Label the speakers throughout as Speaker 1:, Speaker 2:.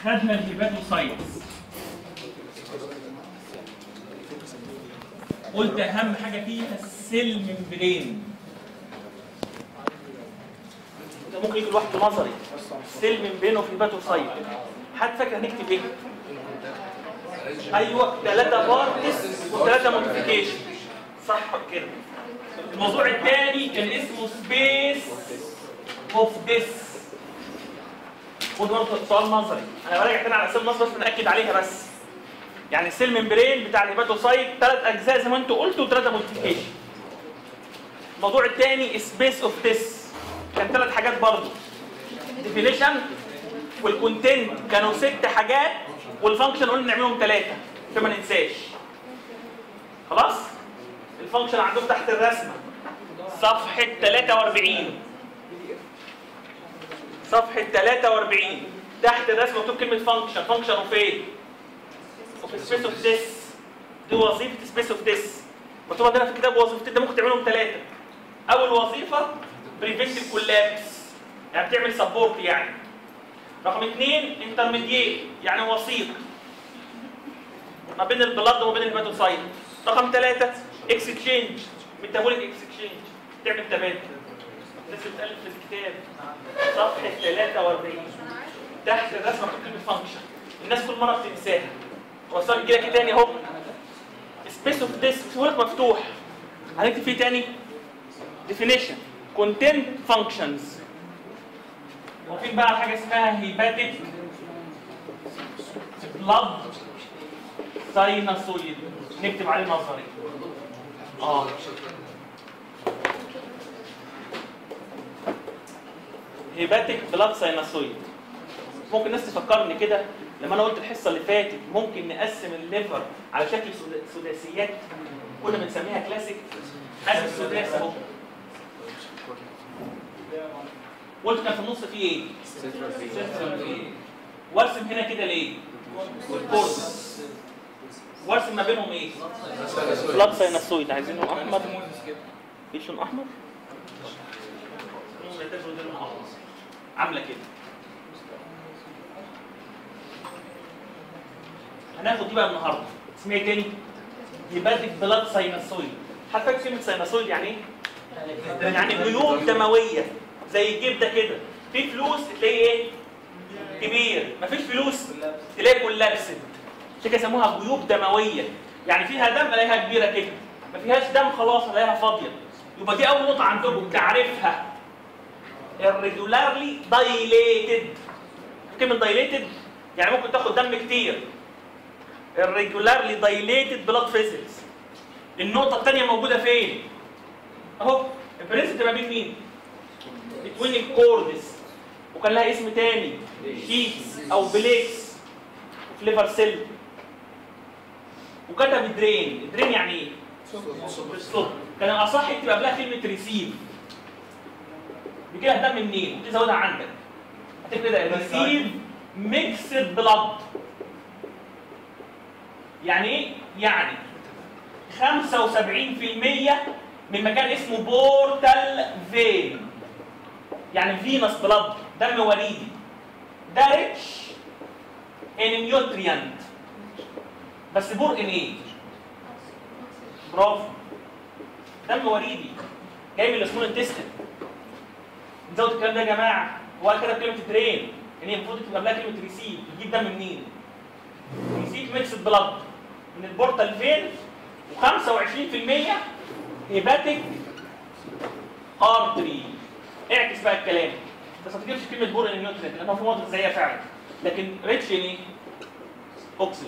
Speaker 1: خدنا الهيباتوسايتس قلت اهم حاجه فيها السيل ممبرين ده ممكن يجي لوحده نظري السيل ممبرين وفي هيباتوسايت حد فاكر هنكتب ايه؟ ايوه ثلاثه بارتس وثلاثه موديفيكيشن صح كده الموضوع الثاني كان اسمه سبيس اوف ديس خد برضه سؤال نظري انا براجع تاني على اسئله نظري بس بناكد عليها بس يعني السيل ممبرين بتاع الهيباتوسايت ثلاث اجزاء زي ما انتوا قلتوا وثلاثه موديفيكيشن الموضوع الثاني سبيس اوف ديس كان ثلاث حاجات برضه ديفينيشن والكونتنت كانوا ست حاجات والفانكشن قلنا نعملهم ثلاثه عشان ما ننساش خلاص الفانكشن عندهم تحت الرسمه صفحه 43 صفحه 43 تحت الرسمه مكتوب كلمه فانكشن فانكشن اوف ايه؟ اوف سبيس اوف ديس دي وظيفه سبيس اوف ديس مكتوب عندنا في الكتاب وظيفتين ده ممكن تعملهم ثلاثه اول وظيفه بريفنتيف كولابس يعني بتعمل سبورت يعني رقم اثنين انترميديت يعني وسيط ما بين البلاد وما بين الهيباتوسايت رقم ثلاثة اكسشينج ميتابوليك اكسشينج تعمل تبادل الناس بتألف في الكتاب صفحة 43 تحت الرسمة مكتوب كلمة فانكشن الناس كل مرة بتنساها هو السؤال يجي لك إيه تاني اهو سبيس اوف ديس سهولك مفتوح هنكتب فيه تاني definition content functions وفي بقى حاجه اسمها هيباتيك بلاد سايناسويد نكتب عليه نظري اه هيباتيك بلاد سايناسويد ممكن الناس تفكرني كده لما انا قلت الحصه اللي فاتت ممكن نقسم الليفر على شكل سدا- سداسيات كنا بنسميها كلاسيك ادي السداس اهو قلت كان في النص فيه ايه؟ وارسم هنا كده ليه؟ كورس وارسم ما بينهم ايه؟ بلاد سايناسويد عايزينه احمر في لون احمر؟ هم يعتبروا ده لون احمر عامله كده هناخد دي بقى النهارده اسمها ايه تاني؟ هيباتيك بلاد سايناسويد حد فاكر كلمه سايناسويد يعني ايه؟ يعني جيوب دمويه زي الجبده كده في فلوس تلاقي ايه كبير مفيش فلوس تلاقي كولابسد عشان كده يسموها جيوب دمويه يعني فيها دم الاقيها كبيره كده ما فيهاش دم خلاص الاقيها فاضيه يبقى دي اول نقطه عندكم تعرفها irregularly dilated كلمه dilated يعني ممكن تاخد دم كتير irregularly dilated blood vessels النقطه الثانيه موجوده فين اهو البرنس تبقى بين مين بتوين الكوردس وكان لها اسم تاني شيتس او بليكس فليفر سيل وكتب درين درين يعني ايه بالصوت كان الاصح يكتب قبلها كلمه ريسيف بيجي لها دم منين وتزودها عندك هتكتب كده ريسيف ميكسد بلاد يعني ايه يعني 75% من مكان اسمه بورتال فين يعني فينس بلاد دم وريدي ده ريتش ان نيوتريانت بس بور ان ايه برافو دم وريدي جاي من السمول انتستين نزود الكلام ده يا جماعه هو كده كلمه درين ان هي المفروض تبقى قبلها كلمه ريسيف يجيب دم منين ريسيف ميكس بلاد من البورتال فين و25% هيباتيك ارتري اعكس بقى الكلام بس ما تجيبش كلمه بور ان نيوترينت لانها في مناطق زيها فعلا لكن ريتش ان ايه؟ اكسجين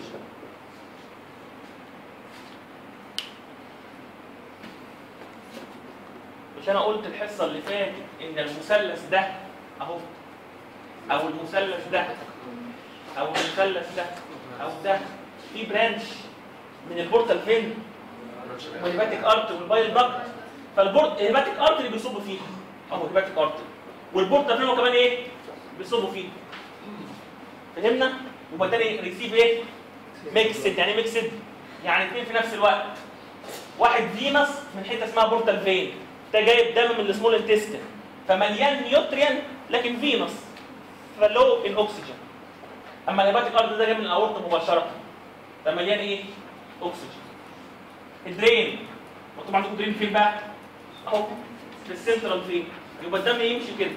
Speaker 1: مش انا قلت الحصه اللي فاتت ان المثلث ده اهو او المثلث ده او المثلث ده او ده في برانش من البورتال فين والهيباتيك ارت والبايل داكت فالبورت الهيباتيك ارت اللي بيصب فيه اهو هيباتيك ارت والبورتال فين هو كمان ايه بيصبوا فيه فهمنا يبقى تاني ريسيف ايه ميكسد يعني ميكسد يعني اثنين في نفس الوقت واحد فينس من حته اسمها بورتال فين ده جايب دم من السمول انتستين فمليان نيوتريان لكن فينس فلو ان اوكسجين اما الهيباتيك ارض ده جاي من الاورطه مباشره ده مليان ايه؟ اكسجين الدرين مكتوب عندكم درين فين بقى؟ اهو في السنترال فين يبقى الدم يمشي كده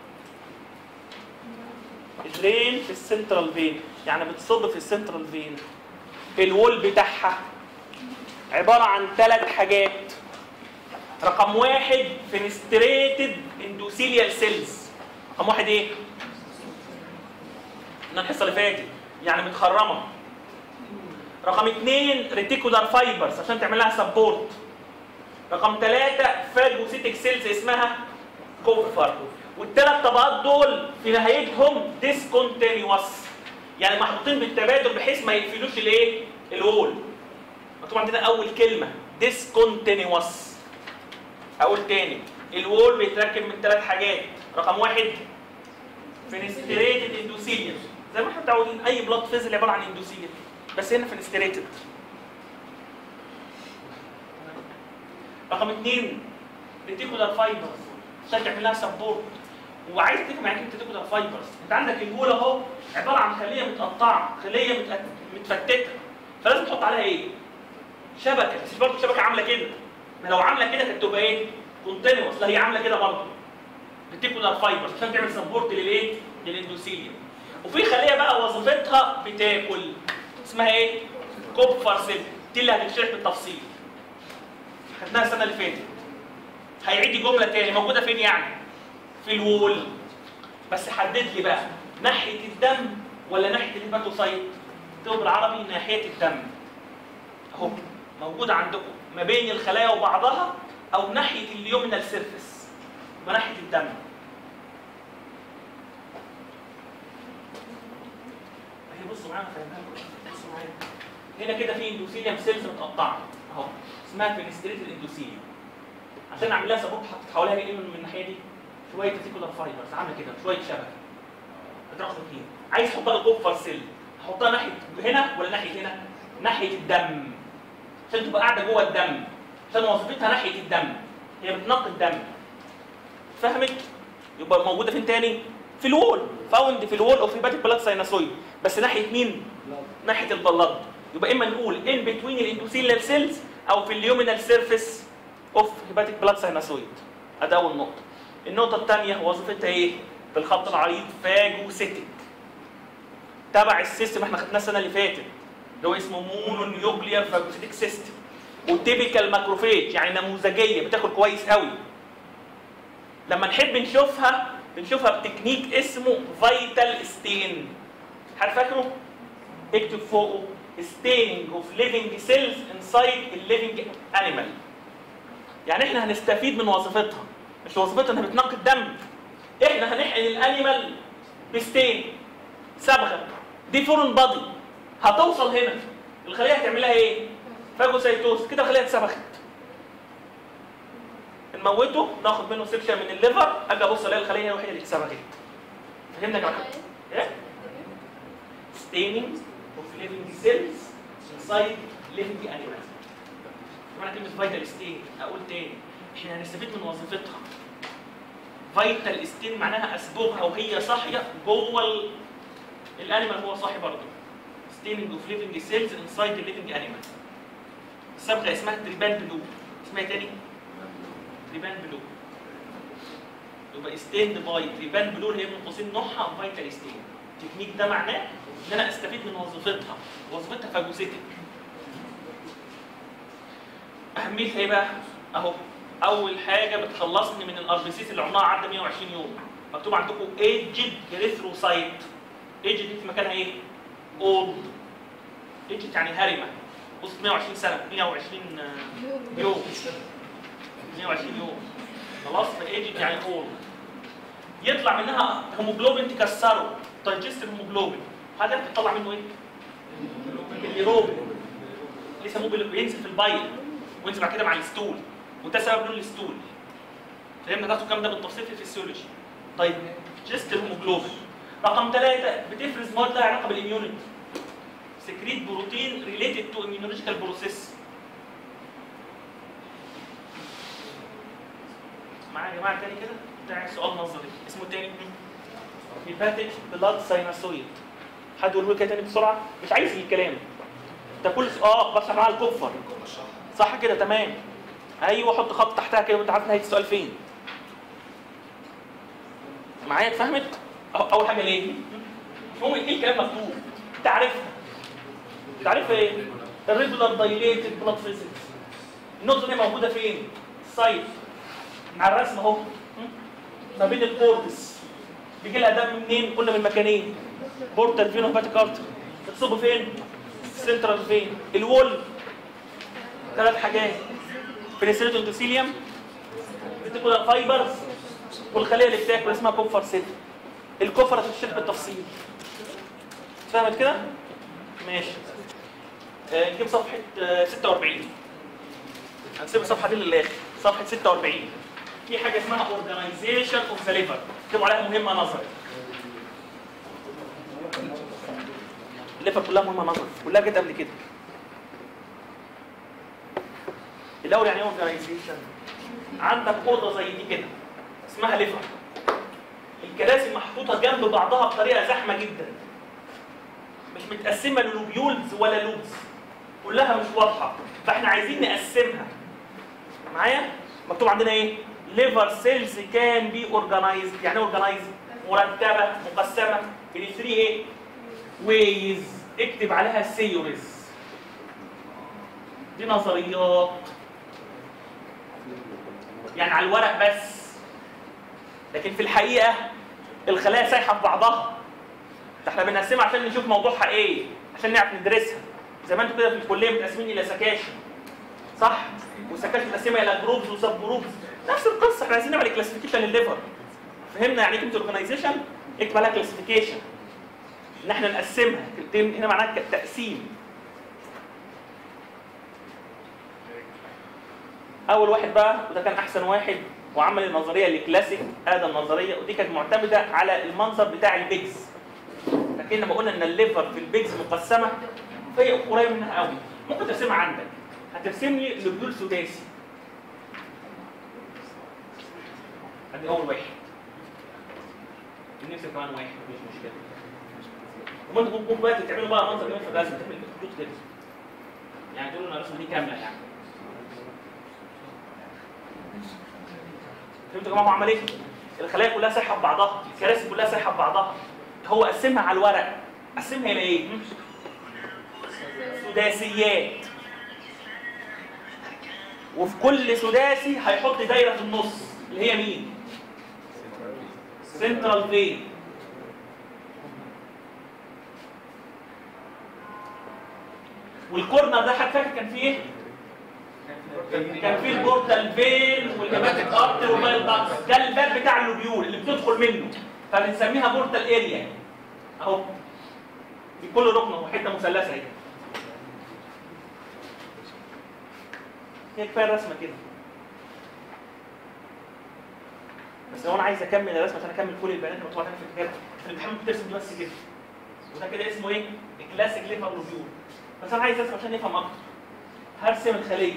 Speaker 1: الدرين في السنترال فين يعني بتصب في السنترال فين الوول بتاعها عباره عن ثلاث حاجات رقم واحد فينستريتد اندوثيليال سيلز رقم واحد ايه؟ من الحصه اللي فاتت يعني متخرمه رقم اثنين ريتيكولار فايبرز عشان تعمل لها سبورت رقم ثلاثة فاجوسيتك سيلز اسمها كوفر والثلاث طبقات دول في نهايتهم ديسكونتينيوس يعني محطوطين بالتبادل بحيث ما يقفلوش الايه؟ الوول مكتوب عندنا اول كلمه ديسكونتينيوس اقول تاني الوول بيتركب من ثلاث حاجات رقم واحد فينستريتد اندوثيليوم زي ما احنا متعودين اي بلاد فيزل عباره عن اندوثيليوم بس هنا فينستريتد رقم اثنين ريتيكولار فايبرز عشان تعمل لها سبورت وعايز تفهم يعني ايه ريتيكولار فايبرز انت عندك الوول اهو عباره عن خليه متقطعه خليه متأ- متفتته فلازم تحط عليها ايه؟ شبكه بس مش برضه شبكه عامله كده ما لو عامله كده كانت تبقى ايه؟ كونتينوس لا هي عامله كده برضه ريتيكولار فايبرز عشان تعمل سبورت للايه؟ للاندوثيليوم وفي خليه بقى وظيفتها بتاكل اسمها ايه؟ كوبفر سيل دي اللي هتشرح بالتفصيل خدناها السنه اللي فاتت هيعيد جمله تاني موجوده فين يعني؟ في الوول بس حدد لي بقى ناحيه الدم ولا ناحيه الهيباتوسايت؟ اكتبوا بالعربي ناحيه الدم اهو موجوده عندكم ما بين الخلايا وبعضها او ناحيه اليومينال سيرفيس وناحيه الدم اهي بصوا معايا فاهمها بصوا معايا هنا كده في اندوثيليوم سيلز متقطعه اهو اسمها فينستريتد اندوثيليوم عشان اعمل لها سبورت حطيت حواليها ايه من الناحيه دي شويه ريتيكولار فايبرز عامله كده شويه شبكه ده رقم اثنين عايز احطها كوفر سيل احطها ناحيه هنا ولا ناحيه هنا؟ ناحيه الدم عشان تبقى قاعده جوه الدم عشان وظيفتها ناحيه الدم هي بتنقي الدم فهمت؟ يبقى موجوده فين تاني؟ في الوول فاوند في الوول اوف هيباتيك بلاد سايناسويد بس ناحيه مين؟ ناحيه البلاد يبقى اما نقول ان بتوين الاندوثيليال سيلز او في اليومينال سيرفيس اوف هيباتيك بلاد سايناسويد ادي اول نقطه النقطه الثانيه وظيفتها ايه؟ بالخط العريض فاجوسيتك تبع السيستم احنا خدناه السنه اللي فاتت اللي هو اسمه مونو نيوكليير فاجوسيتك سيستم وتيبيكال ماكروفيج يعني نموذجيه بتاكل كويس قوي لما نحب نشوفها بنشوفها بتكنيك اسمه فايتال ستين حد فاكره؟ اكتب فوقه staining of living cells inside a living animal يعني احنا هنستفيد من وظيفتها مش وظيفتها انها بتنقي الدم احنا هنحقن الانيمال بستين صبغه دي فورن بادي هتوصل هنا الخليه هتعمل لها ايه؟ فاجوسايتوز كده الخليه اتسبخت نموته ناخد منه سكشن من الليفر اجي ابص الاقي الخليه هي الوحيده اللي اتسبخت فهمنا يا جماعه؟ ايه؟ staining of living cells inside living animals. معنى كلمة فيتال ستين أقول تاني إحنا هنستفيد من وظيفتها. فيتال ستين معناها أسبوغها وهي صاحية جوه ال- الأنيمال هو صاحي برضه. staining of living cells inside the living animal. الصبغة اسمها تريبان بلو. اسمها إيه تاني؟ تريبان بلو. يبقى ستيند باي تريبان بلو اللي هي من قوسين نوعها فيتال ستين. التكنيك ده معناه ان انا استفيد من وظيفتها وظيفتها فاجوسيتك اهميتها ايه بقى اهو اول حاجه بتخلصني من الاربسيس اللي عمرها عدى 120 يوم مكتوب عندكم ايجد اريثروسايت ايجد دي في مكانها ايه اولد ايجد يعني هرمه وصلت 120 سنه 120 يوم 120 يوم خلاص فايجد يعني اولد يطلع منها هيموجلوبين تكسره دايجست الهيموجلوبين هذا بتطلع منه ايه؟ الهيروبين اللي يسموه بال- بينزل في البايل وينزل بعد كده مع الستول وده سبب لون الستول فهمنا ده الكلام ده بالتفصيل في الفسيولوجي طيب جست الهيموجلوبين رقم ثلاثة بتفرز مواد لها علاقة بالاميونيتي سكريت بروتين ريليتد تو immunological بروسيس معايا يا جماعه تاني كده ده سؤال نظري اسمه تاني هيباتيك بلاد سايناسويد حد يقول لي كده تاني بسرعه مش عايز الكلام انت كل س- اه بشرح معاها الكفر صح كده تمام ايوه حط خط تحتها كده وانت عارف نهايه السؤال فين معايا اتفهمت أه- اول حاجه ليه هو ايه الكلام مكتوب انت عارفها انت عارفها ايه الريجولار دايليتد بلاد فيزيكس النقطه دي موجوده فين السايت مع الرسم اهو ما بين الكورتس بيجي لها دم منين قلنا من مكانين بورتال فين وهباتيك ارتر بتصب فين سنترال فين الوول ثلاث حاجات فينيسيليتو اندوثيليوم ريتيكولار فايبرز والخليه اللي بتاكل اسمها كوفر سيل الكفر هتشرح بالتفصيل فهمت كده ماشي آه، نجيب صفحه آه، 46 هنسيب الصفحه دي للاخر صفحه 46 في حاجه اسمها اورجانيزيشن اوف ذا ليفر اكتبوا عليها مهمه نظري الليفر كلها مهمه نظري كلها جت قبل كده الاول يعني ايه اورجانيزيشن عندك اوضه زي دي كده اسمها ليفر الكراسي محطوطه جنب بعضها بطريقه زحمه جدا مش متقسمه للوبيولز ولا لوبز كلها مش واضحه فاحنا عايزين نقسمها معايا مكتوب عندنا ايه ليفر سيلز كان بي اورجانايزد يعني ايه اورجانايزد مرتبه مقسمه في 3 ايه ويز اكتب عليها سيوريز دي نظريات يعني على الورق بس لكن في الحقيقه الخلايا سايحه في بعضها ده احنا بنقسمها عشان نشوف موضوعها ايه عشان نعرف ندرسها زي ما انتوا كده في الكليه متقسمين الى سكاشن صح والسكاشن متقسمه الى جروبز وسب جروبز نفس القصه احنا عايزين نعمل كلاسيفيكيشن للليفر فهمنا يعني ايه كلمه اورجنايزيشن اكتب عليها كلاسيفيكيشن ان احنا نقسمها كلمتين هنا معناها تقسيم اول واحد بقى وده كان احسن واحد وعمل النظريه اللي كلاسيك ادى النظريه ودي كانت معتمده على المنظر بتاع البيجز لكن لما قلنا ان الليفر في البيجز مقسمه فهي قريب منها قوي ممكن ترسمها عندك هترسم لي لوبيول سداسي ادي اول واحد نفسي كمان واحد مش مشكله وانت ممكن بقى تعملوا بقى منظر كمان في الرسم تعمل خطوط كده يعني تقولوا ان الرسمه دي كامله يعني فهمتوا يا جماعه هو عمل ايه؟ الخلايا كلها سايحه ببعضها، الكراسي كلها سايحه ببعضها. هو قسمها على الورق، قسمها الى ايه؟ سداسيات. وفي كل سداسي هيحط دايره في النص اللي هي مين؟ سنترال فين. والكورنر ده حد فاكر كان فيه ايه؟ كان في البورتال فين والهيماتيك ارتر والبايل داكس ده الباب بتاع اللوبيول اللي بتدخل منه فبنسميها بورتال اريا اهو في كل ركن اهو حته مثلثه اهي هي كفايه الرسمه كده بس لو انا عايز اكمل الرسمه عشان اكمل كل البيانات اللي مكتوبه عندنا في الكتاب في الامتحان ممكن ترسم دي بس كده وده كده اسمه ايه؟ الكلاسيك ليفر لوبيول بس انا عايز ارسم عشان نفهم اكتر هرسم الخليه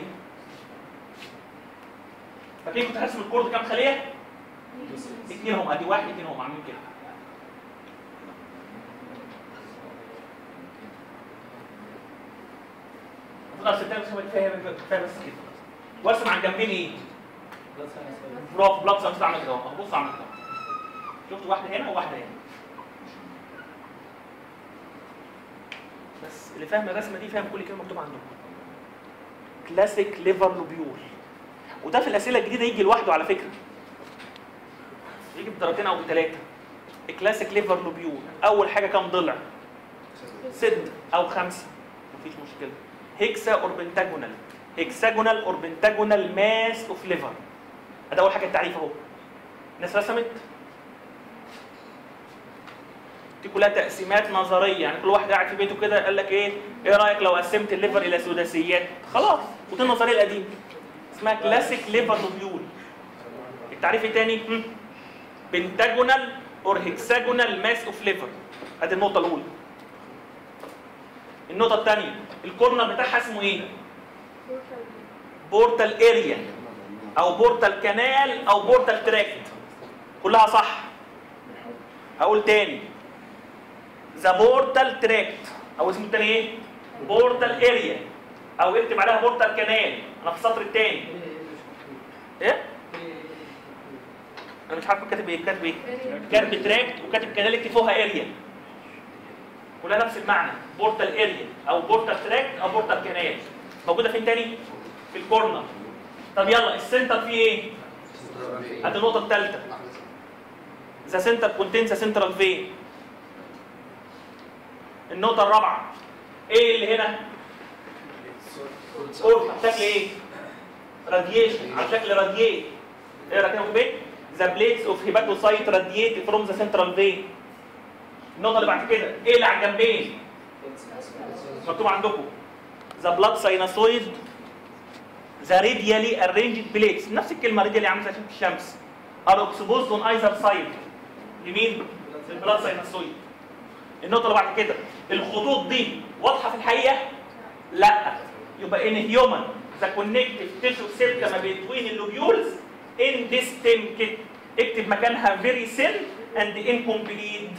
Speaker 1: فاكرين كنت هرسم الكورد كام خليه؟ اثنين هم ادي واحد اثنين هم عاملين كده المفروض ارسم بس كفايه كفايه بس كده وارسم على الجنبين ايه؟ برافو بلاد سامس عامل كده اهو بص عامل كده شفت واحده هنا وواحده هنا بس اللي فاهم الرسمه دي فاهم كل كلمه مكتوبه عندكم كلاسيك ليفر لوبيول وده في الاسئله الجديده يجي لوحده على فكره يجي بدرجتين او بثلاثه الكلاسيك ليفر لوبيول اول حاجه كام ضلع ست او خمسه مفيش مشكله هيكسا اور بنتاجونال هيكساجونال اور بنتاجونال ماس اوف ليفر ده اول حاجه التعريف اهو الناس رسمت دي كلها تقسيمات نظريه يعني كل واحد قاعد في بيته كده قال لك ايه ايه رايك لو قسمت الليفر الى سداسيات خلاص ودي النظريه القديمه اسمها كلاسيك ليفر لوبيول التعريف الثاني بنتاجونال اور هيكساجونال ماس اوف ليفر ادي النقطه الاولى النقطه الثانيه الكورنر بتاعها اسمه ايه بورتال اريا او بورتال كانال او بورتال تراكت كلها صح هقول تاني ذا بورتال تراكت او اسمه التاني ايه بورتال اريا او اكتب عليها بورتال كانال انا في السطر الثاني ايه انا مش عارف كاتب ايه كاتب ايه كاتب تراكت وكاتب كانال اكتب فوقها اريا كلها نفس المعنى بورتال اريا او بورتال تراكت او بورتال كانال موجوده فين تاني في الكورنر طب يلا السنتر فيه ايه ادي النقطه الثالثه ذا سنتر كونتين ذا سنترال فين النقطه الرابعه ايه اللي هنا اورتا شكل ايه راديشن على شكل راديات ايه رايكم في ذا بليتس اوف هيباتوسايت راديات فروم ذا سنترال فين النقطه اللي بعد كده ايه اللي على الجنبين مكتوب عندكم ذا بلاد سايناسويد ذا راديالي ارينجد بليتس نفس الكلمه راديالي عامله زي شمس الشمس ار اكسبوزد اون ايذر سايد لمين؟ للبلاد سايناسويد النقطه اللي بعد كده الخطوط دي واضحه في الحقيقه؟ لا يبقى ان هيومن ذا كونكتيف تيشو سيركا ما بين اللوبيولز انديستنكت اكتب مكانها فيري سيل اند انكمبليت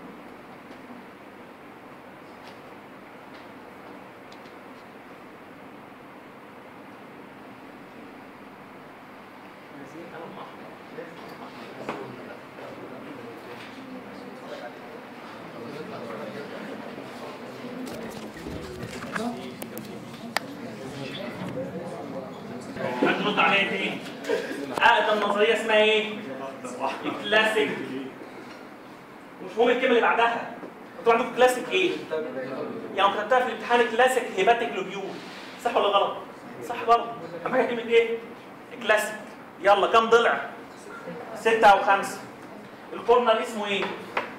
Speaker 1: هترد عليا تاني اقدم نظريه اسمها ايه؟ الكلاسيك مش مهم الكلمه اللي بعدها انتوا عندكم كلاسيك ايه؟ يعني كتبتها في الامتحان كلاسيك هيباتيك لوبيول صح ولا غلط؟ صح برضه اهم حاجه كلمه ايه؟ كلاسيك يلا كم ضلع؟ ستة أو خمسة الكورنر اسمه ايه؟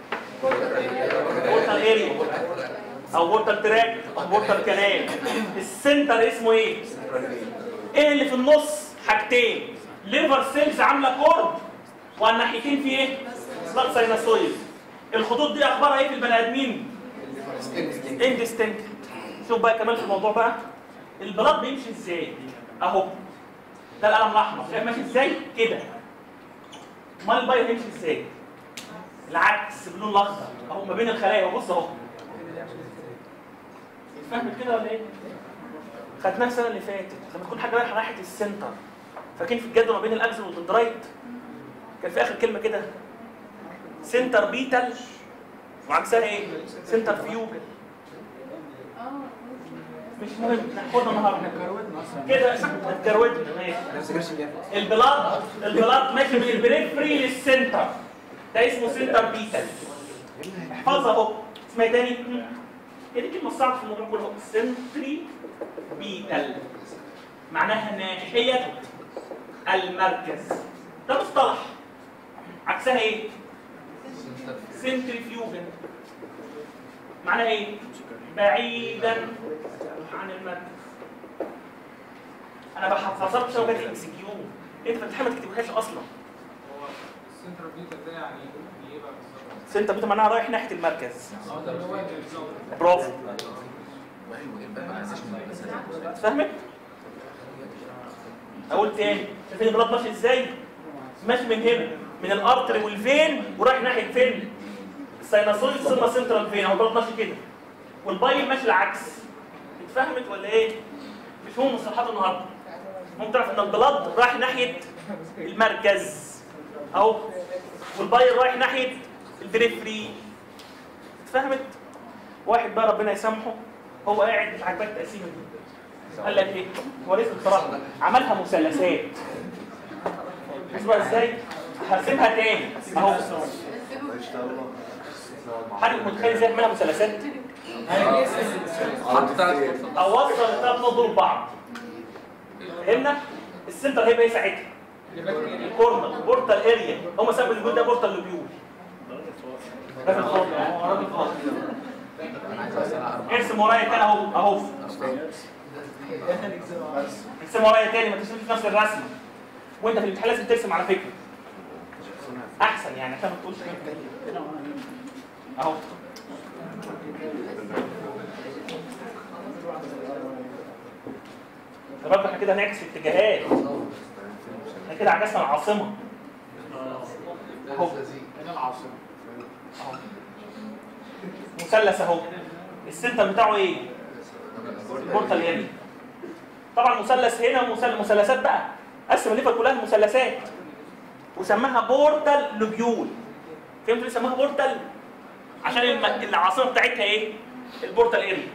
Speaker 1: بورتال اريا او بورتال تراك او بورتال كانال السنتر اسمه ايه؟ ايه اللي في النص؟ حاجتين ليفر سيلز عامله كورد وعلى الناحيتين في ايه؟ بلاد سايناسويد الخطوط دي اخبارها ايه في البني ادمين؟ اندستنكت شوف بقى كمان في الموضوع بقى البلاد بيمشي ازاي؟ اهو ده القلم الاحمر شايف ماشي ازاي؟ كده امال البايو هيمشي ازاي؟ العكس باللون الاخضر اهو ما بين الخلايا اهو بص اهو فاهم كده ولا ايه؟ خدناها السنه اللي فاتت لما تكون حاجه رايحه ناحيه السنتر فاكرين في الجدول ما بين الاكسل والدندرايت كان في اخر كلمه كده سنتر بيتال وعكسها ايه؟ سنتر فيوجل مش مهم ناخدها النهارده كده اتكروتنا ماشي البلاد البلاد ماشي من البريفري للسنتر ده اسمه سنتر بيتال احفظها اهو اسمها إيه تاني هي دي الكلمه الصعبه في الموضوع كله سنتري بيتال معناها ناحيه المركز ده مصطلح عكسها ايه؟ سنتريفيوجن معناها ايه؟ بعيدا عن المركز انا بحفظها بشبكه الام سي كيو انت فتحها ما تكتبهاش اصلا
Speaker 2: هو السنتر بيتا ده يعني ايه بقى بالظبط؟
Speaker 1: سنتر بيتا معناها رايح ناحيه المركز
Speaker 2: اه ده اللي هو بالظبط
Speaker 1: برافو فاهمك؟ اقول تاني شايفين البلاد ماشي ازاي؟ ماشي من هنا من الارتر والفين ورايح ناحيه فين؟ السيناسويد ثم سنترال فين اهو البلاد ماشي كده والبايل ماشي العكس اتفهمت ولا ايه؟ مش مهم مصطلحات النهارده ممكن تعرف ان البلاد رايح ناحيه المركز اهو والبايل رايح ناحيه البريفري اتفهمت؟ واحد بقى ربنا يسامحه هو قاعد مش عاجباه التقسيمه دي قال لك ايه؟ هو رزق بصراحه عملها مثلثات اسمها ازاي؟ هرسمها تاني اهو حد متخيل ازاي يعملها مثلثات؟ اوصل الثلاث نقط دول ببعض فهمنا؟ السنتر هيبقى ايه ساعتها؟ الكورنر بورتال اريا هم سبب الجول ده بورتال لوبيول راجل فاضي اهو راجل فاضي ارسم ورايا تاني اهو اهو ارسم ورايا تاني ما ترسمش نفس الرسمه وانت في الامتحان لازم ترسم على فكره احسن يعني عشان ما تقولش كده اهو شباب احنا كده هنعكس الاتجاهات احنا كده عكسنا العاصمه اهو
Speaker 2: هنا العاصمه
Speaker 1: اهو مثلث اهو السنتر بتاعه ايه بورتال اريا طبعا مثلث هنا ومثل- مثلثات بقى قسم الليفر كلها لمثلثات وسماها بورتال لوبيول فهمتوا ليه سماها بورتال عشان الم- العاصمه بتاعتها ايه البورتال اريا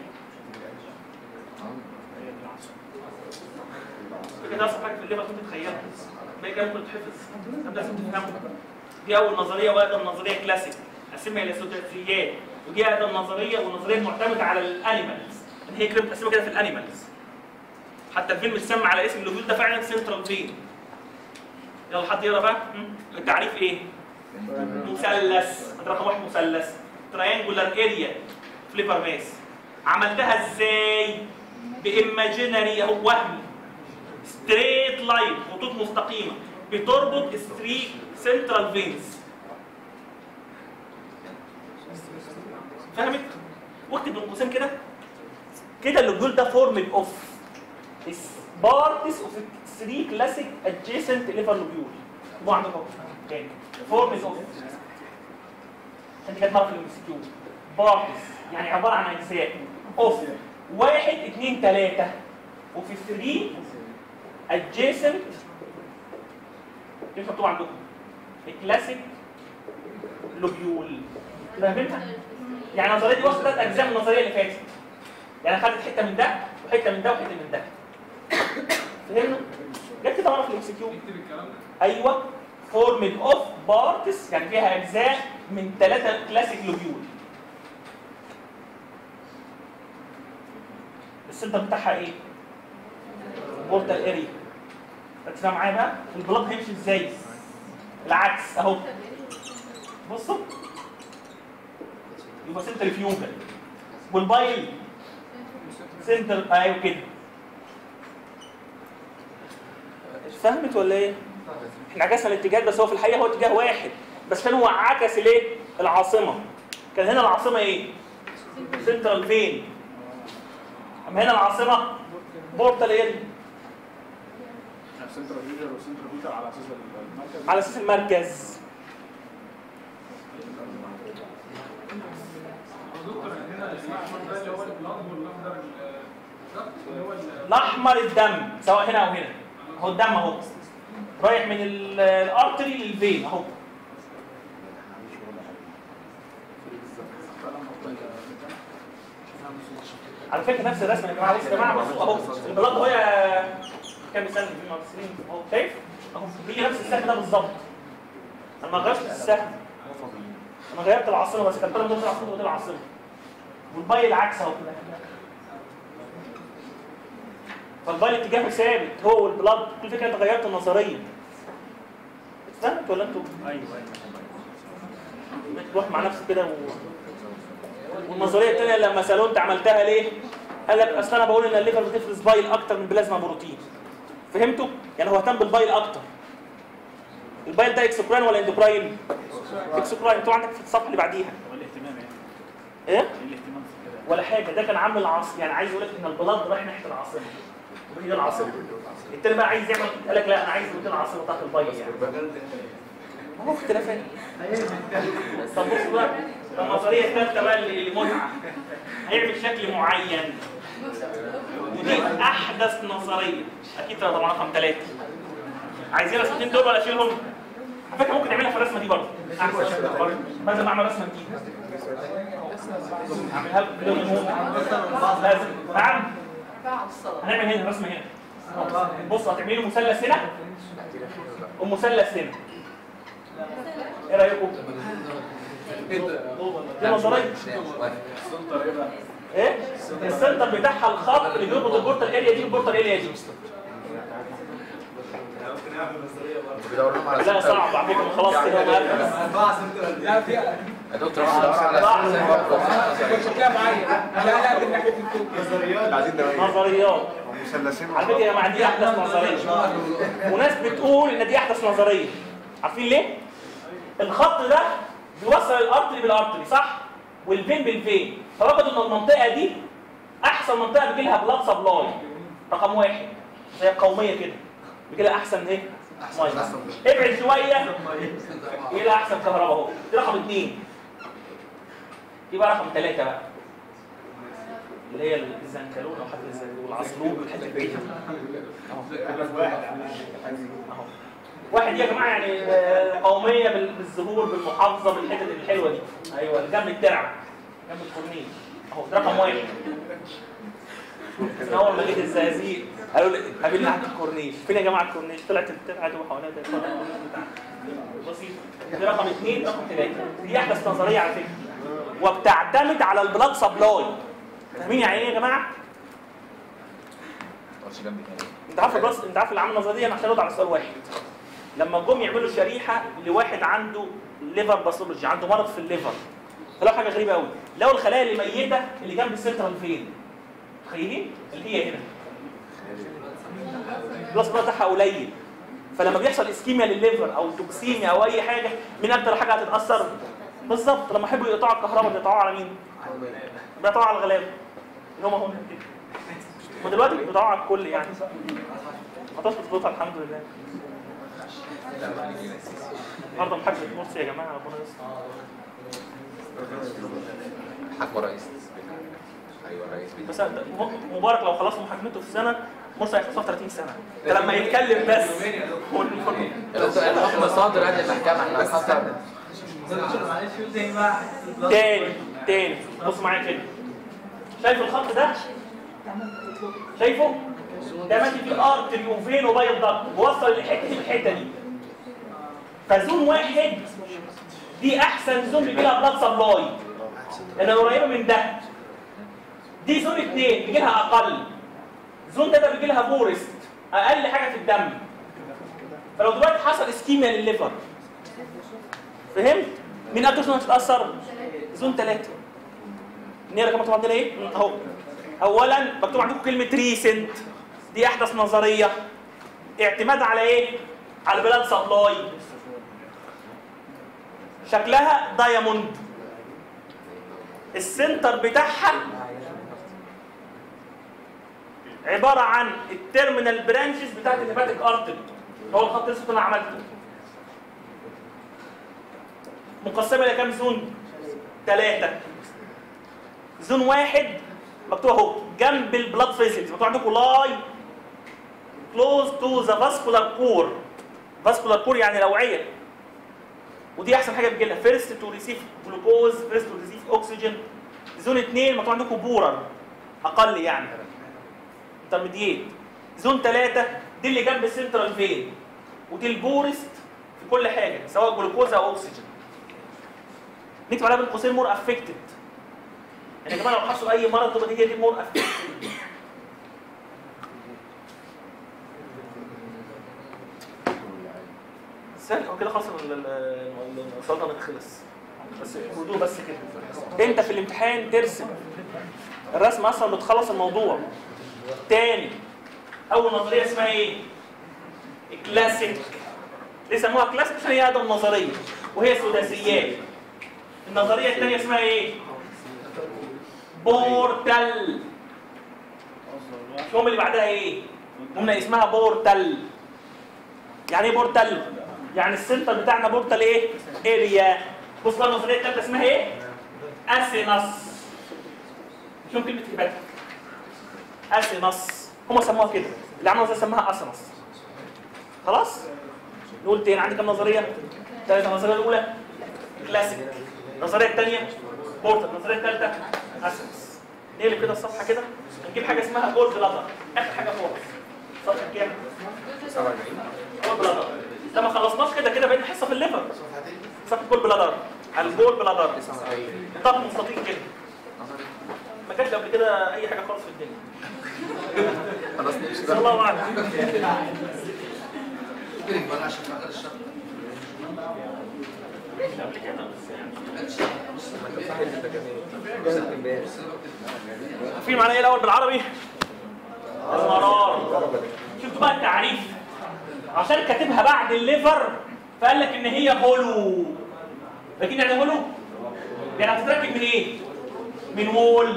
Speaker 1: كده اصلا حاجه في الليفر كنت تتخيلها باقي كده ممكن تحفظ طب لازم تفهمها دي اول نظريه واقدم نظريه كلاسيك قسمها الى ثلاثيات ودي اقدم نظريه والنظريه المعتمده على الانيمالز ان هي كده متقسمه كده في الانيمالز حتى الفيلم اتسمى على اسم اللوبيول ده فعلا سنترال فين يلا حد يقرا بقى مم. التعريف ايه مثلث ده رقم واحد مثلث تريانجولار اريا فليفر ماس عملتها ازاي بايماجينري اهو وهمي ستريت لاين خطوط مستقيمه بتربط 3 سنترال فينز فهمت واكتب بين قوسين كده كده اللوبيول ده فورمد اوف بارتس اوف 3 كلاسيك ادجيسنت ليفر لوبيول مو عندك اهو تاني فورمز اوف انت كانت مرة في الانستيتيوت بارتس يعني عباره عن اجزاء اوف واحد اثنين ثلاثه وفي 3 ادجيسنت دي مكتوب عندكم الكلاسيك لوبيول فاهمينها؟ يعني النظريه دي واخده ثلاث اجزاء من النظريه اللي فاتت يعني خدت حته من ده وحته من ده وحته من ده فهمنا؟ جت كده مره في الاكس كيو
Speaker 2: اكتب الكلام ده
Speaker 1: ايوه فورمد اوف بارتس يعني فيها اجزاء من ثلاثه كلاسيك لوبيول السنتر بتاعها ايه؟ بورتال اريا ركز بقى معايا بقى البلاد هيمشي ازاي؟ العكس اهو بصوا يبقى سنتر فيوجن والبايل سنتر ايوه كده فهمت ولا ايه؟ احنا عكسنا الاتجاهات بس هو في الحقيقه هو اتجاه واحد بس كان هو عكس الايه؟ العاصمه كان هنا العاصمه ايه؟ سنترال فين؟ اما هنا العاصمه بورتال اريا
Speaker 3: سنترال فيجر وسنترال فيجر على اساس المركز
Speaker 1: على اساس المركز
Speaker 2: دكتور هنا الاحمر ده اللي هو البلاد والاخضر الضغط اللي هو ال-
Speaker 1: الاحمر الدم سواء هنا او هنا اهو الدم اهو رايح من ال- الارتري للفين اهو على فكره نفس الرسمه يا جماعه بصوا يا جماعه بصوا اهو البلاط اهو يا كام سنه في المصريين اهو شايف اهو هي نفس السهم ده بالظبط انا ما غيرتش السهم انا غيرت العاصمه بس كانت طالع من العاصمه ودي العاصمه والباقي العكس اهو كده فالباقي اتجاهه ثابت هو والبلاد كل فكره انت غيرت النظريه اتفهمت ولا انتوا؟ ايوه ايوه تروح مع نفسك كده و... والنظريه الثانيه لما سالوه انت عملتها ليه؟ قال لك اصل انا بقول ان الليفر بتفرز بايل اكتر من بلازما بروتين فهمتوا؟ يعني هو اهتم بالبايل اكتر البايل ده اكسوكراين ولا اندوكراين؟ اكسوكراين انتوا عندك في الصفحه اللي بعديها
Speaker 3: والاهتمام يعني
Speaker 1: ايه؟
Speaker 3: الاهتمام في كده
Speaker 1: ولا حاجه ده كان عامل عاص يعني عايز يقول لك ان البلاد رايح ناحيه العاصمه وهي العاصمه التاني بقى عايز يعمل قال لك لا انا عايز يودي العاصمه بتاعت البايل يعني هو اختلافات طب بصوا بقى النظريه الثالثه بقى اللي اللي متعه هيعمل شكل معين ودي احدث نظريه اكيد طبعا رقم ثلاثه عايزين الرسمتين دول ولا اشيلهم؟ على فكره ممكن نعملها في الرسمه دي برضه احسن بدل ما اعمل رسمه جديده اعملها لكم بدون نمو. لازم نعم هنعمل هنا رسمه هنا بص هتعملي له مثلث هنا ومثلث هنا ايه رايكم؟ دي نظريه
Speaker 3: السنتر ايه بقى؟
Speaker 1: ايه؟ السنتر بتاعها الخط اللي بيربط البورتال اريا دي بالبورتال اريا دي
Speaker 4: بيدورهم على
Speaker 1: لا صعب على فكره خلاص كده هو قال.
Speaker 2: لا في
Speaker 4: يا دكتور احنا بندور على
Speaker 2: شكلها معين لا لا من ناحيه الكوكب
Speaker 4: عايزين دوايين
Speaker 1: نظريات
Speaker 4: مثلثين
Speaker 1: على فكره يا جماعه دي احدث نظريه وناس بتقول ان دي احدث نظريه عارفين ليه؟ الخط ده بيوصل الارتري بالارتري صح؟ والفين بالفين فوجدوا ان المنطقه دي احسن منطقه بيجي لها بلاد سبلاي رقم واحد زي القوميه كده بيجي لها احسن ايه؟ ميه ابعد شويه يجي لها احسن كهرباء اهو دي رقم اثنين في بقى رقم ثلاثة بقى اللي هي الزنكلون او حتى الزنكلون والعصلوب والحته البعيده اهو واحد يا جماعه يعني آه، قوميه بال- بالظهور بالمحافظه بالحتت الحلوه دي ايوه جنب الترعه جنب الكورنيش اهو ده رقم واحد بس اول ما جيت الزقازيق قالوا لي قابلنا عند الكورنيش فين يا جماعه الكورنيش طلعت الترعه دي وحواليها ده الكورنيش بتاعنا. بسيط دي رقم اثنين رقم ثلاثه دي احدث نظريه على فكره وبتعتمد على البلاد سبلاي فاهمين يعني ايه يا جماعه؟
Speaker 4: قرش جنبي تاني
Speaker 1: انت عارف البلس انت عارف العمل النظريه دي انا عشان ارد على سؤال واحد لما جم يعملوا شريحه لواحد عنده ليفر باثولوجي عنده مرض في الليفر طلعوا حاجه غريبه قوي لقوا الخلايا الميته اللي جنب السنترال فين متخيلين اللي هي هنا البلس بلاد بتاعها قليل فلما بيحصل اسكيميا للليفر او توكسيميا او اي حاجه مين اكتر حاجه هتتاثر بالظبط لما يحبوا يقطعوا الكهرباء بيقطعوها على مين بيقطعوها على الغلابه اللي هم هم كده ودلوقتي بيقطعوها على الكل يعني هتظبط صوتها الحمد لله النهارده محاكمه مرسي يا جماعه ربنا يستر
Speaker 4: حكم رئيس ايوه رئيس
Speaker 1: بس م- مبارك لو خلص محاكمته في سنه مرسي هيخلصها في 30 سنه ده لما يتكلم بس
Speaker 5: الحكم صادر عن المحكمة احنا هنحصل
Speaker 1: تاني تاني بص معايا كده شايف الخط ده شايفه ده ماشي فيه ارتري وفين وبايض ضغط بوصل لحته الحته دي فزون واحد دي احسن زون بيجي لها بلاد سبلاي لانها قريبه من ده دي زون اثنين بيجي لها اقل زون ده ده بيجي لها بورست اقل حاجه في الدم فلو دلوقتي حصل اسكيميا للليفر فهمت؟ مين اكتر زون هتتاثر؟ زون ثلاثه نقرا كمان مكتوب عندنا ايه؟ اهو اولا مكتوب عندكم كلمه ريسنت دي احدث نظريه اعتماد على ايه؟ على البلاد سبلاي شكلها دايموند السنتر بتاعها عباره عن التيرمينال برانشز بتاعت الهيباتيك ارتري هو الخط الاسود اللي انا عملته مقسمه الى كام زون؟ ثلاثه زون واحد مكتوب اهو جنب البلاد فيسلز مكتوب عندكم لاي كلوز تو ذا فاسكولار كور فاسكولار كور يعني الاوعيه ودي احسن حاجه بتجي لها فيرست تو ريسيف جلوكوز فيرست تو ريسيف اوكسجين زون اثنين مكتوب عندكم بورر اقل يعني انترميديت زون ثلاثه دي اللي جنب السنترال فين ودي البورست في كل حاجه سواء جلوكوز او اوكسجين نكتب عليها بين قوسين مور افكتد يعني يا جماعه لو حصل اي مرض تبقى دي هي دي مور افكتد سهل هو كده خلاص ال- ال- ال- السلطنه خلص بس هدوء بس كده انت في الامتحان ترسم الرسم اصلا بتخلص الموضوع تاني اول نظريه اسمها ايه كلاسيك ليه سموها كلاسيك عشان هي ادم نظريه وهي سداسيات النظريه الثانيه اسمها ايه بورتال الجمله اللي بعدها ايه قلنا اسمها بورتال يعني ايه بورتال يعني السنتر بتاعنا بورتال ايه اريا بص بقى النظريه الثالثه اسمها ايه اسينس شوف كلمه هيباتيك اسينس هم سموها كده اللي عملوا زي سماها اسينس خلاص نقول تاني عندي كام نظريه ثلاثه النظريه الاولى كلاسيك النظريه الثانيه بورتال النظريه الثالثه اسينس نقلب كده الصفحه كده نجيب حاجه اسمها جول بلادر اخر حاجه خالص صفحه كام
Speaker 4: 47
Speaker 1: جول بلادر لما خلصناش كده كده بقينا حصه في الليفر صفحه جول بلادر الجول بلادر نطاق مستطيل كده ما كانش قبل كده اي حاجه خالص في الدنيا
Speaker 4: خلاص نمشي
Speaker 1: صلى الله اعلم مش قبل كده بس يعني في معنى ايه الاول بالعربي؟ المرار شفتوا بقى التعريف عشان كاتبها بعد الليفر فقال لك ان هي هولو لكن يعني هولو يعني هتتركب من ايه؟ من وول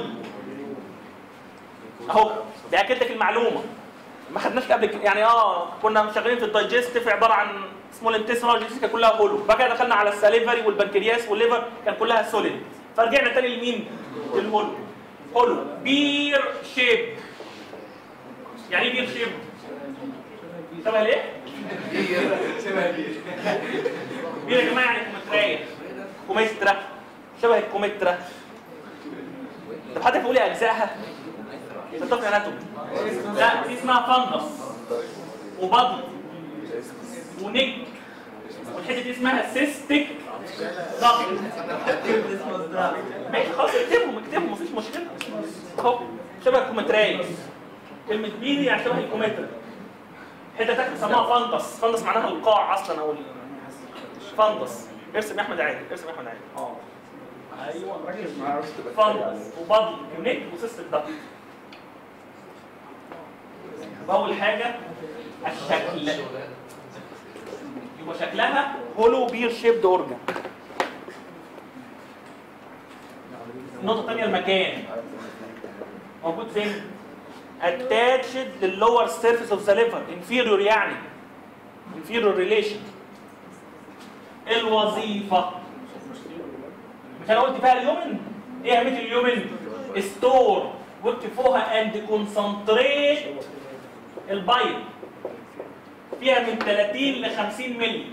Speaker 1: اهو بياكد لك المعلومه ما خدناش قبل كده يعني اه كنا شغالين في الدايجستيف عباره عن سمول انتستينال كانت كلها هولو بعد كده دخلنا على الساليفري والبنكرياس والليفر كان كلها سوليد فرجعنا تاني لمين؟ للهولو هولو بير شيب يعني ايه بير شيب؟ شبه ليه؟ بير يا جماعه يعني كومترايه كومترا شبه الكومترا طب حد يقول لي اجزائها؟ في الطب اناتومي لا دي اسمها فانجس وبضل ونك والحته دي اسمها سيستيك ضغط ماشي خلاص اكتبهم اكتبهم مفيش مشكله اهو شبه الكومتراي كلمه بيدي يعني شبه الكومترا حته تحت بيسموها فانجس فانجس معناها القاع اصلا او ال- فانجس ارسم يا احمد عادل ارسم يا احمد عادل
Speaker 3: اه ايوه ركز معايا بس تبقى
Speaker 1: فانجس وبضل ونك وسيستيك ضغط اول حاجه الشكل يبقى شكلها هولو بير شيبد اورجان النقطه الثانيه المكان موجود فين اتاتشد لللور سيرفيس اوف ذا ليفر انفيريور يعني انفيريور ريليشن الوظيفه مش انا قلت فيها اليومن ايه اهميه اليومن ستور واكتب فوقها اند كونسنتريت البيض فيها من 30 ل 50 مللي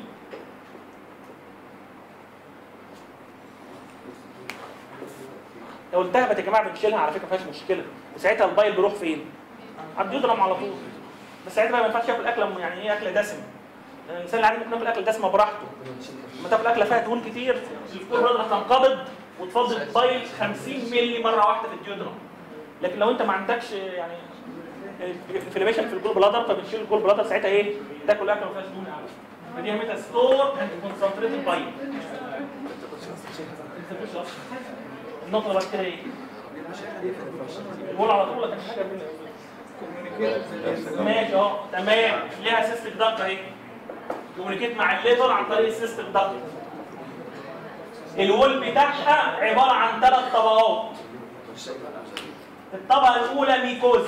Speaker 1: لو التهبت يا جماعه بنشيلها على فكره ما فيهاش مشكله وساعتها البايل بيروح فين؟ عم يضرم على طول بس ساعتها بقى ما ينفعش ياكل اكله يعني ايه اكله دسمه يعني الانسان العادي ممكن ياكل اكل دسمه براحته لما تاكل اكله فيها دهون كتير الكور بدر هتنقبض وتفضل البايل 50 مللي مره واحده في الديودرم لكن لو انت ما عندكش يعني انفلاميشن في الجول بلادر فبتشيل الجول بلادر ساعتها ايه؟ تاكل اكله ما فيهاش دهون قوي فدي اهميتها ستور اند كونسنتريت البايل النقطه اللي بعد كده ايه؟ الجول على طول ولا كان في حاجه بين- ماشي اه تمام ليها سيستم ضغط اهي كوميونيكيت مع الليفر عن طريق السيستم ضغط الوول بتاعها عباره عن ثلاث طبقات الطبقه الاولى ميكوزا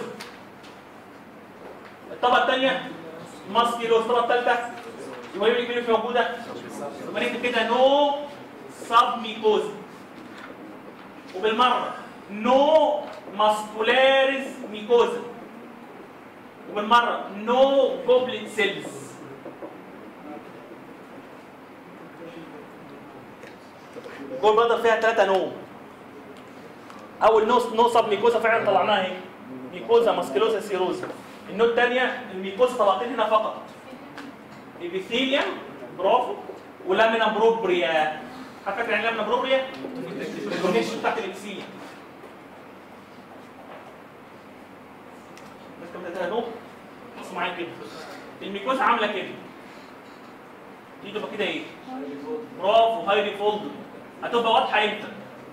Speaker 1: الطبقه الثانيه ماسكيلوز الطبقه الثالثه يبقى يقول لك مين مش موجوده يبقى نكتب كده نو سب ميكوزا وبالمره نو ماسكولاريز ميكوزا وبالمره نو جوبلت سيلز جول بلادر فيها ثلاثة نو اول نو نو سب ميكوزا فعلا طلعناها اهي ميكوزا ماسكيلوزا سيروزا النو الثانيه الميكوزا طبقتين هنا فقط ابيثيليوم برافو ولامينا بروبريا على فكره يعني لامينا بروبريا الكونكشن بتاعت الابيثيليوم بس كده ده نو بص معايا كده الميكوزا عامله كده دي تبقى كده ايه برافو هايلي فولد هتبقى واضحه امتى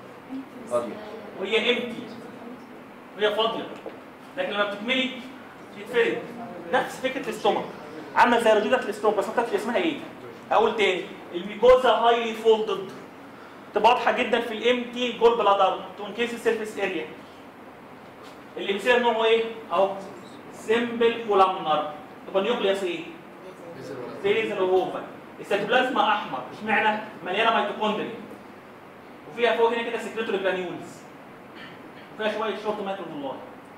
Speaker 1: وهي امتي وهي فاضيه لكن لما بتتملي تتفرد نفس فكره الاستومك عامله زي رجوله الاستومك بس ما كانتش اسمها ايه اقول تاني الميكوزا هايلي فولدد تبقى واضحه جدا في الامتي جول بلادر تو انكيس السيرفيس اريا اللي بيصير نوعه ايه اهو سيمبل كولامنر يبقى النيوكليوس ايه فيزر اوفر السيتوبلازما احمر اشمعنى مليانه ميتوكوندريا وفيها فوق هنا كده سكريتوري جرانيولز وفيها شويه شورت مايكروفلوراي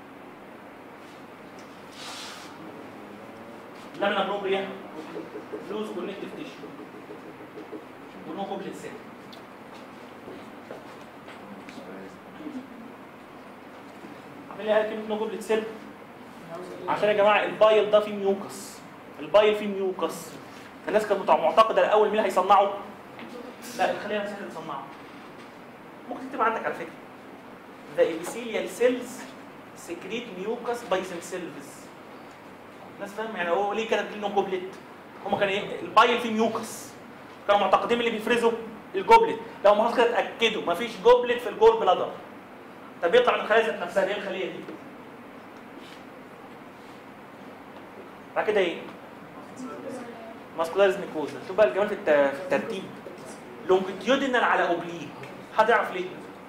Speaker 1: لامنا بروبريا لوز كونكتيف تيشو ونو كوبلت سيل عامل ايه كلمه نو كوبلت سيل عشان يا جماعه البايل ده فيه ميوكس البايل فيه ميوكس الناس كانت متع- معتقده الاول مين اللي هيصنعه لا خلينا نمسك اللي صنعه ممكن تكتب عندك على فكره The epithelial cells secrete mucus by themselves الناس فاهم يعني هو ليه كانت لهم جوبلت هم كانوا ايه البايل فيه ميوكس كانوا معتقدين اللي بيفرزوا الجوبلت لو ما كده اتاكدوا مفيش جوبلت في الجول بلادر طب بيطلع من الخلايا ذات نفسها ايه الخليه دي بعد كده ايه ماسكولاريز ميكوزا شوف بقى الجمال في الت- في الترتيب لونجيتيودينال على اوبليك حد يعرف ليه؟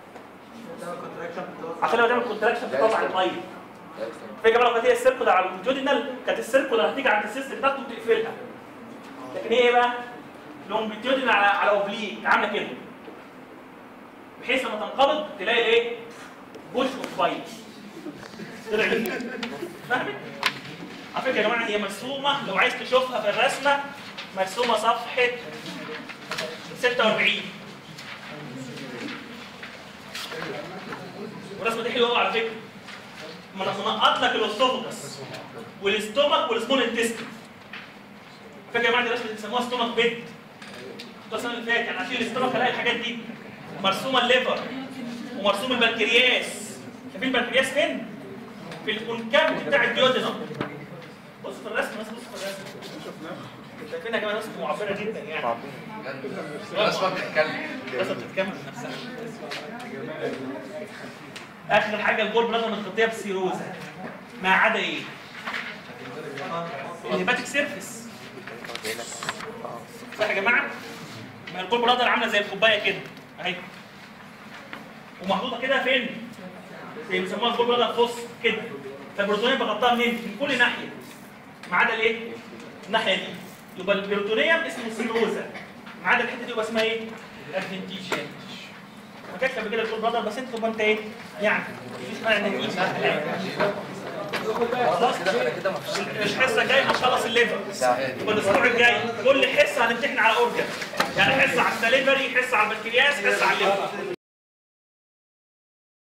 Speaker 1: عشان لو تعمل كونتراكشن تطلع الميه فكره بقى لو كانت هي السيركل على اللونجيتيودينال كانت السيركل هتيجي عند السيستم بتاعته وتقفلها لكن هي ايه بقى؟ لونجيتيودينال على على اوبليك عامله كده بحيث لما تنقبض تلاقي الايه؟ بوش اوف فايلز طلع ليه؟ فاهمت؟ على فكره يا جماعه هي مرسومه لو عايز تشوفها في الرسمه مرسومه صفحه 46 والرسمه دي حلوه قوي على فكره ما انا منقط لك الاستومكس والاستومك والسمول انتستين فاكر يا جماعه دي الرسمه دي بيسموها ستومك بيد كنت السنه اللي فاتت يعني عشان الاستومك الاقي الحاجات دي مرسومه الليفر ومرسوم البنكرياس شايفين البنكرياس فين؟ في الكونكافيتي بتاع الديودينم بص في الرسم بس بص في الرسم شايفينها كمان رسمه معبره جدا يعني
Speaker 5: بس ما بتتكلم
Speaker 1: بس بتتكمل من نفسها اخر حاجه الجول بلازما متغطيه بسيروزا ما عدا ايه؟ الهيباتيك سيرفيس صح يا جماعه؟ ما الجول بلازما عامله زي الكوبايه كده اهي ومحطوطه كده فين؟ زي بيسموها الجول بلازما فوس كده فالبروتونيه بغطاها منين؟ من كل ناحيه ما عدا الايه؟ الناحيه دي يبقى البروتونيوم اسمه سيروزا ما عدا الحته دي يبقى اسمها ايه؟ ادفنتيشن ما كانتش قبل كده الجول بلازما بس انت تبقى انت ايه؟ يعني مفيش معنى ادفنتيشن خلاص
Speaker 5: كده انا كده مفيش
Speaker 1: مش حصه جاي هنخلص الليفر يبقى الاسبوع الجاي كل حصه هنمتحن على اورجن يعني حصه على السليفري حصه على البنكرياس حصه على الليفر